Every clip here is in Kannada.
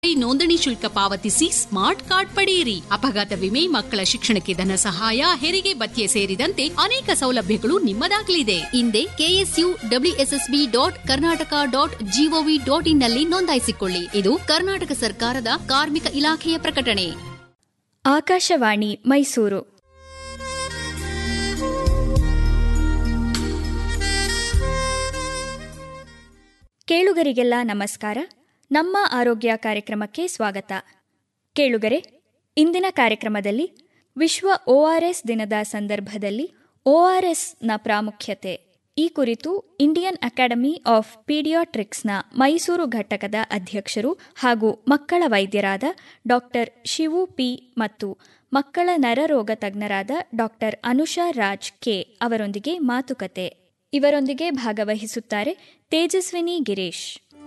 ನೋಂದಣಿ ಶುಲ್ಕ ಪಾವತಿಸಿ ಸ್ಮಾರ್ಟ್ ಕಾರ್ಡ್ ಪಡೆಯಿರಿ ಅಪಘಾತ ವಿಮೆ ಮಕ್ಕಳ ಶಿಕ್ಷಣಕ್ಕೆ ಧನ ಸಹಾಯ ಹೆರಿಗೆ ಭತ್ಯೆ ಸೇರಿದಂತೆ ಅನೇಕ ಸೌಲಭ್ಯಗಳು ನಿಮ್ಮದಾಗಲಿದೆ ಹಿಂದೆ KSU WSSB dot Karnataka dot GOV dot in ನಲ್ಲಿ ನೋಂದಾಯಿಸಿಕೊಳ್ಳಿ ಇದು ಕರ್ನಾಟಕ ಸರ್ಕಾರದ ಕಾರ್ಮಿಕ ಇಲಾಖೆಯ ಪ್ರಕಟಣೆ ಆಕಾಶವಾಣಿ ಮೈಸೂರು ಕೇಳುಗರಿಗೆಲ್ಲ ನಮಸ್ಕಾರ ನಮ್ಮ ಆರೋಗ್ಯ ಕಾರ್ಯಕ್ರಮಕ್ಕೆ ಸ್ವಾಗತ ಕೇಳುಗರೆ ಇಂದಿನ ಕಾರ್ಯಕ್ರಮದಲ್ಲಿ ವಿಶ್ವ ಒಆರ್ಎಸ್ ದಿನದ ಸಂದರ್ಭದಲ್ಲಿ ಒಆರ್ಎಸ್ನ ಪ್ರಾಮುಖ್ಯತೆ ಈ ಕುರಿತು ಇಂಡಿಯನ್ ಅಕಾಡೆಮಿ ಆಫ್ ಪೀಡಿಯಾಟ್ರಿಕ್ಸ್ನ ಮೈಸೂರು ಘಟಕದ ಅಧ್ಯಕ್ಷರು ಹಾಗೂ ಮಕ್ಕಳ ವೈದ್ಯರಾದ ಡಾಕ್ಟರ್ ಶಿವು ಪಿ ಮತ್ತು ಮಕ್ಕಳ ನರರೋಗ ತಜ್ಞರಾದ ಡಾಕ್ಟರ್ ಅನುಷಾ ರಾಜ್ ಕೆ ಅವರೊಂದಿಗೆ ಮಾತುಕತೆ ಇವರೊಂದಿಗೆ ಭಾಗವಹಿಸುತ್ತಾರೆ ತೇಜಸ್ವಿನಿ ಗಿರೀಶ್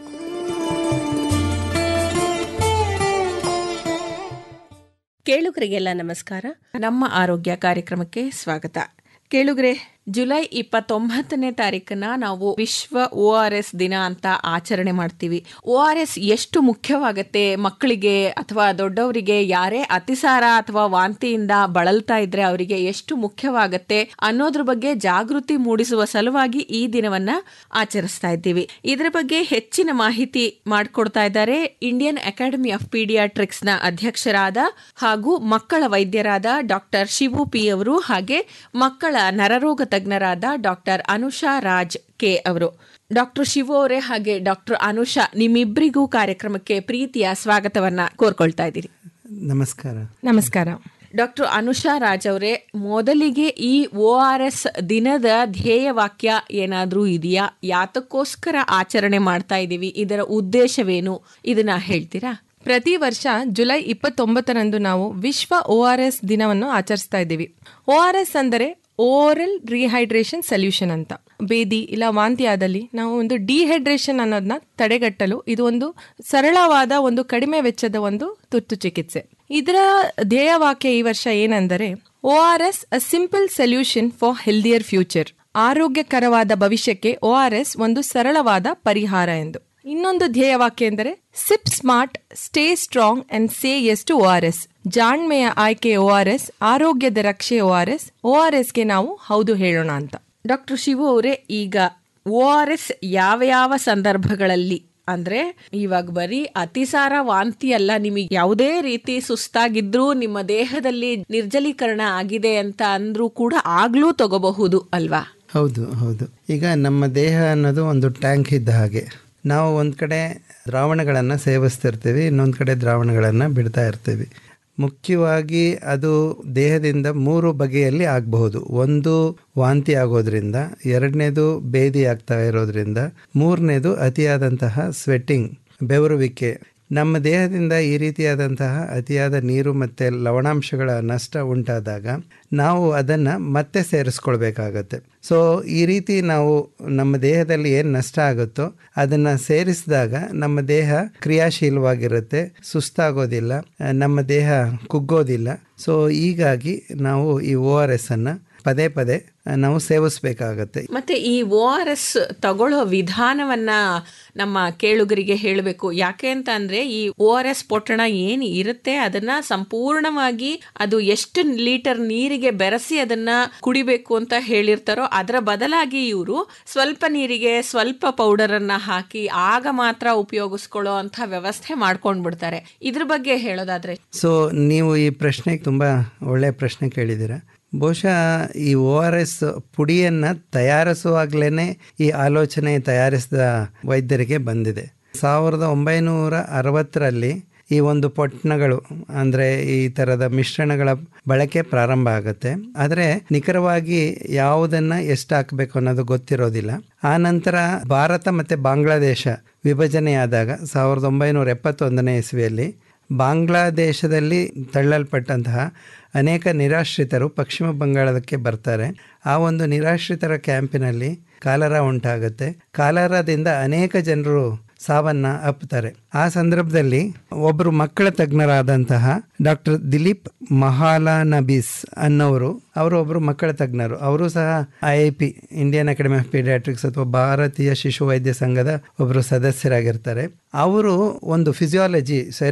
ಕೇಳುಗರಿಗೆಲ್ಲ ನಮಸ್ಕಾರ ನಮ್ಮ ಆರೋಗ್ಯ ಕಾರ್ಯಕ್ರಮಕ್ಕೆ ಸ್ವಾಗತ ಕೇಳುಗರೆ ಜುಲೈ ಇಪ್ಪತ್ತೊಂಬತ್ತನೇ ತಾರೀಕನ್ನ ನಾವು ವಿಶ್ವ ಒ ಆರ್ ಎಸ್ ದಿನ ಅಂತ ಆಚರಣೆ ಮಾಡ್ತೀವಿ ಒ ಆರ್ ಎಸ್ ಎಷ್ಟು ಮುಖ್ಯವಾಗತ್ತೆ ಮಕ್ಕಳಿಗೆ ಅಥವಾ ದೊಡ್ಡವರಿಗೆ ಯಾರೇ ಅತಿಸಾರ ಅಥವಾ ವಾಂತಿಯಿಂದ ಬಳಲ್ತಾ ಇದ್ರೆ ಅವರಿಗೆ ಎಷ್ಟು ಮುಖ್ಯವಾಗತ್ತೆ ಅನ್ನೋದ್ರ ಬಗ್ಗೆ ಜಾಗೃತಿ ಮೂಡಿಸುವ ಸಲುವಾಗಿ ಈ ದಿನವನ್ನ ಆಚರಿಸ್ತಾ ಇದ್ದೀವಿ ಇದರ ಬಗ್ಗೆ ಹೆಚ್ಚಿನ ಮಾಹಿತಿ ಮಾಡಿಕೊಡ್ತಾ ಇದ್ದಾರೆ ಇಂಡಿಯನ್ ಅಕಾಡೆಮಿ ಆಫ್ ಪೀಡಿಯಾಟ್ರಿಕ್ಸ್ ನ ಅಧ್ಯಕ್ಷರಾದ ಹಾಗೂ ಮಕ್ಕಳ ವೈದ್ಯರಾದ ಡಾಕ್ಟರ್ ಶಿವು ಪಿ ಅವರು ಹಾಗೆ ಮಕ್ಕಳ ನರರೋಗ ತಜ್ಞರಾದ ಡಾಕ್ಟರ್ ಅನುಷಾ ರಾಜ್ ಕೆ ಅವರು ಡಾಕ್ಟರ್ ಶಿವು ಅವರೇ ಹಾಗೆ ಡಾಕ್ಟರ್ ಅನುಷಾ ನಿಮ್ಮಿಬ್ಬರಿಗೂ ಕಾರ್ಯಕ್ರಮಕ್ಕೆ ಪ್ರೀತಿಯ ಸ್ವಾಗತವನ್ನ ಕೋರ್ಕೊಳ್ತಾ ಇದ್ದೀರಿ ನಮಸ್ಕಾರ ನಮಸ್ಕಾರ ಡಾಕ್ಟರ್ ಅನುಷಾ ರಾಜ್ ಅವರೇ ಮೊದಲಿಗೆ ಈ ಒ ಆರ್ ಎಸ್ ದಿನದ ಧ್ಯೇಯ ವಾಕ್ಯ ಏನಾದ್ರೂ ಇದೆಯಾ ಯಾತಕ್ಕೋಸ್ಕರ ಆಚರಣೆ ಮಾಡ್ತಾ ಇದ್ದೀವಿ ಇದರ ಉದ್ದೇಶವೇನು ಇದನ್ನ ಹೇಳ್ತೀರಾ ಪ್ರತಿ ವರ್ಷ ಜುಲೈ ಇಪ್ಪತ್ತೊಂಬತ್ತರಂದು ನಾವು ವಿಶ್ವ ಒ ಆರ್ ಎಸ್ ದಿನವನ್ನು ಆಚರಿಸ್ತಾ ಇದ್ದೀವಿ ಒ ಆರ್ ಎಸ್ ಅಂದರೆ ಓರಲ್ ರಿಹೈಡ್ರೇಷನ್ ಸೊಲ್ಯೂಷನ್ ಅಂತ ಬೇದಿ ಇಲ್ಲ ವಾಂತಿ ಆದಲ್ಲಿ ನಾವು ಒಂದು ಡಿಹೈಡ್ರೇಷನ್ ಅನ್ನೋದನ್ನ ತಡೆಗಟ್ಟಲು ಇದು ಒಂದು ಸರಳವಾದ ಒಂದು ಕಡಿಮೆ ವೆಚ್ಚದ ಒಂದು ತುರ್ತು ಚಿಕಿತ್ಸೆ ಇದರ ಧ್ಯೇಯವಾಕ್ಯ ಈ ವರ್ಷ ಏನೆಂದರೆ O R S a simple solution for healthier future ಆರೋಗ್ಯಕರವಾದ ಭವಿಷ್ಯಕ್ಕೆ ಒ ಆರ್ ಎಸ್ ಒಂದು ಸರಳವಾದ ಪರಿಹಾರ ಎಂದು ಇನ್ನೊಂದು ಧ್ಯೇಯವಾಕ್ಯ ಎಂದರೆ sip smart stay strong and say yes to O R S ಜಾಣ್ಮೆಯ ಆಯ್ಕೆ ಒ ಆರ್ ಎಸ್ ಆರೋಗ್ಯದ ರಕ್ಷೆ O R S O R ಎಸ್ಗೆ ನಾವು ಹೌದು ಹೇಳೋಣ ಅಂತ ಡಾಕ್ಟರ್ ಶಿವು ಅವರೇ ಈಗ ಒ ಆರ್ ಎಸ್ ಯಾವ ಯಾವ ಸಂದರ್ಭಗಳಲ್ಲಿ ಅಂದ್ರೆ ಇವಾಗ ಬರೀ ಅತಿಸಾರ ವಾಂತಿ ಅಲ್ಲ ನಿಮಗೆ ಯಾವುದೇ ರೀತಿ ಸುಸ್ತಾಗಿದ್ರೂ ನಿಮ್ಮ ದೇಹದಲ್ಲಿ ನಿರ್ಜಲೀಕರಣ ಆಗಿದೆ ಅಂತ ಅಂದ್ರೂ ಕೂಡ ಆಗ್ಲೂ ತಗೋಬಹುದು ಅಲ್ವಾ ಹೌದು ಹೌದು ಈಗ ನಮ್ಮ ದೇಹ ಅನ್ನೋದು ಒಂದು ಟ್ಯಾಂಕ್ ಇದ್ದ ಹಾಗೆ ನಾವು ಒಂದು ಕಡೆ ದ್ರಾವಣಗಳನ್ನು ಸೇವಿಸ್ತಿರ್ತೀವಿ ಇನ್ನೊಂದು ಕಡೆ ದ್ರಾವಣಗಳನ್ನು ಬಿಡ್ತಾ ಇರ್ತೀವಿ ಮುಖ್ಯವಾಗಿ ಅದು ದೇಹದಿಂದ ಮೂರು ಬಗೆಯಲ್ಲಿ ಆಗಬಹುದು ಒಂದು ವಾಂತಿ ಆಗೋದ್ರಿಂದ ಎರಡನೇದು ಬೇದಿ ಆಗ್ತಾ ಇರೋದ್ರಿಂದ ಮೂರನೇದು ಅತಿಯಾದಂತಹ ಸ್ವೆಟ್ಟಿಂಗ್ ಬೆವರುವಿಕೆ ನಮ್ಮ ದೇಹದಿಂದ ಈ ರೀತಿಯಾದಂತಹ ಅತಿಯಾದ ನೀರು ಮತ್ತು ಲವಣಾಂಶಗಳ ನಷ್ಟ ಉಂಟಾದಾಗ ನಾವು ಅದನ್ನು ಮತ್ತೆ ಸೇರಿಸ್ಕೊಳ್ಬೇಕಾಗತ್ತೆ ಸೊ ಈ ರೀತಿ ನಾವು ನಮ್ಮ ದೇಹದಲ್ಲಿ ಏನು ನಷ್ಟ ಆಗುತ್ತೋ ಅದನ್ನು ಸೇರಿಸಿದಾಗ ನಮ್ಮ ದೇಹ ಕ್ರಿಯಾಶೀಲವಾಗಿರುತ್ತೆ ಸುಸ್ತಾಗೋದಿಲ್ಲ ನಮ್ಮ ದೇಹ ಕುಗ್ಗೋದಿಲ್ಲ ಸೊ ಹೀಗಾಗಿ ನಾವು ಈ ಒ ಆರ್ ಎಸ್ ಅನ್ನು ಪದೇ ಪದೇ ನಾವು ಸೇವಿಸ್ಬೇಕಾಗತ್ತೆ ಮತ್ತೆ ಈ ಒ ಆರ್ ಎಸ್ ತಗೊಳ್ಳೋ ವಿಧಾನವನ್ನ ನಮ್ಮ ಕೇಳುಗರಿಗೆ ಹೇಳಬೇಕು ಯಾಕೆ ಅಂತ ಅಂದ್ರೆ ಈ ಒ ಆರ್ ಎಸ್ ಪೊಟ್ಟಣ ಏನು ಇರುತ್ತೆ ಅದನ್ನ ಸಂಪೂರ್ಣವಾಗಿ ಅದು ಎಷ್ಟು ಲೀಟರ್ ನೀರಿಗೆ ಬೆರೆಸಿ ಅದನ್ನ ಕುಡಿಬೇಕು ಅಂತ ಹೇಳಿರ್ತಾರೋ ಅದರ ಬದಲಾಗಿ ಇವರು ಸ್ವಲ್ಪ ನೀರಿಗೆ ಸ್ವಲ್ಪ ಪೌಡರ್ ಅನ್ನ ಹಾಕಿ ಆಗ ಮಾತ್ರ ಉಪಯೋಗಿಸ್ಕೊಳ್ಳೋ ಅಂತ ವ್ಯವಸ್ಥೆ ಮಾಡ್ಕೊಂಡ್ಬಿಡ್ತಾರೆ ಇದ್ರ ಬಗ್ಗೆ ಹೇಳೋದಾದ್ರೆ ಸೊ ನೀವು ಈ ಪ್ರಶ್ನೆಗೆ ತುಂಬ ಒಳ್ಳೆಯ ಪ್ರಶ್ನೆ ಕೇಳಿದ್ದೀರಾ ಬಹುಶಃ ಈ ಒ ಆರ್ ಎಸ್ ಪುಡಿಯನ್ನು ತಯಾರಿಸುವಾಗಲೇ ಈ ಆಲೋಚನೆ ತಯಾರಿಸಿದ ವೈದ್ಯರಿಗೆ ಬಂದಿದೆ ಸಾವಿರದ ಒಂಬೈನೂರ ಅರವತ್ತರಲ್ಲಿ ಈ ಒಂದು ಪೊಟ್ಟಣಗಳು ಅಂದರೆ ಈ ಥರದ ಮಿಶ್ರಣಗಳ ಬಳಕೆ ಪ್ರಾರಂಭ ಆಗುತ್ತೆ ಆದರೆ ನಿಖರವಾಗಿ ಯಾವುದನ್ನು ಎಷ್ಟು ಹಾಕಬೇಕು ಅನ್ನೋದು ಗೊತ್ತಿರೋದಿಲ್ಲ ಆ ನಂತರ ಭಾರತ ಮತ್ತು ಬಾಂಗ್ಲಾದೇಶ ವಿಭಜನೆಯಾದಾಗ ಸಾವಿರದ ಒಂಬೈನೂರ ಎಪ್ಪತ್ತೊಂದನೇ ಇಸ್ವಿಯಲ್ಲಿ ಬಾಂಗ್ಲಾದೇಶದಲ್ಲಿ ತಳ್ಳಲ್ಪಟ್ಟಂತಹ ಅನೇಕ ನಿರಾಶ್ರಿತರು ಪಶ್ಚಿಮ ಬಂಗಾಳಕ್ಕೆ ಬರ್ತಾರೆ ಆ ಒಂದು ನಿರಾಶ್ರಿತರ ಕ್ಯಾಂಪಿನಲ್ಲಿ ಕಾಲರ ಉಂಟಾಗುತ್ತೆ ಕಾಲರದಿಂದ ಅನೇಕ ಜನರು ಸಾವನ್ನ ಅಪ್ಪುತ್ತಾರೆ ಆ ಸಂದರ್ಭದಲ್ಲಿ ಒಬ್ಬರು ಮಕ್ಕಳ ತಜ್ಞರಾದಂತಹ ಡಾಕ್ಟರ್ ದಿಲೀಪ್ ಮಹಾಲಾನಬೀಸ್ ಅನ್ನೋರು ಅವರು ಒಬ್ಬರು ಮಕ್ಕಳ ತಜ್ಞರು ಅವರು ಸಹ I A P Indian academy of paediatrics ಅಥವಾ ಭಾರತೀಯ ಶಿಶು ವೈದ್ಯ ಸಂಘದ ಒಬ್ಬರು ಸದಸ್ಯರಾಗಿರ್ತಾರೆ ಅವರು ಒಂದು ಫಿಸಿಯಾಲಜಿ